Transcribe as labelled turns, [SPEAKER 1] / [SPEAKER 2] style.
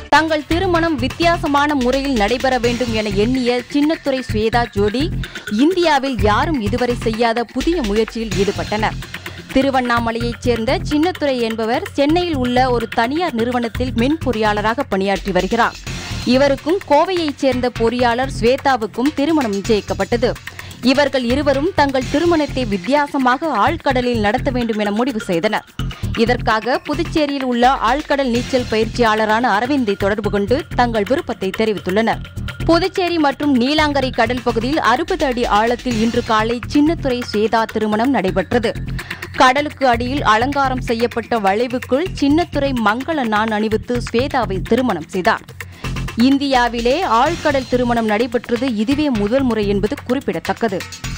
[SPEAKER 1] தங்கள் திருமணம் வித்தியாசமான முறையில் நடைபெற வேண்டும் என எண்ணிய சின்னத்துரை ஸ்வேதா ஜோடி இந்தியாவில் யாரும் இதுவரை செய்யாத புதிய முயற்சியில் ஈடுபட்டனர் திருவண்ணாமலையைச் சேர்ந்த சின்னத்துரை என்பவர் சென்னையில் உள்ள ஒரு தனியார் நிறுவனத்தில் மென் பொறியாளராக பணியாற்றி வருகிறார் இவருக்கும் கோவையைச் சேர்ந்த பொறியாளர் ஸ்வேதாவுக்கும் திருமணம் நிச்சயிக்கப்பட்டது இவர்கள் இருவரும் தங்கள் திருமணத்தை வித்தியாசமாக ஆழ்கடலில் நடத்த வேண்டும் என முடிவு செய்தனர் இதற்காக புதுச்சேரியில் உள்ள ஆழ்கடல் நீச்சல் பயிற்சியாளரான அரவிந்தை தொடர்பு கொண்டு தங்கள் விருப்பத்தை தெரிவித்துள்ளனர் புதுச்சேரி மற்றும் நீலாங்கரை கடல் பகுதியில் அறுபது அடி ஆழத்தில் இன்று காலை சின்னத்துறை ஸ்வேதா திருமணம் நடைபெற்றது கடலுக்கு அடியில் அலங்காரம் செய்யப்பட்ட வளைவுக்குள் சின்னத்துறை மங்கள நான் அணிவித்து ஸ்வேதாவை திருமணம் செய்தார் இந்தியாவிலே ஆழ்கடல் திருமணம் நடைபெற்றது இதுவே முதல் முறை என்பது குறிப்பிடத்தக்கது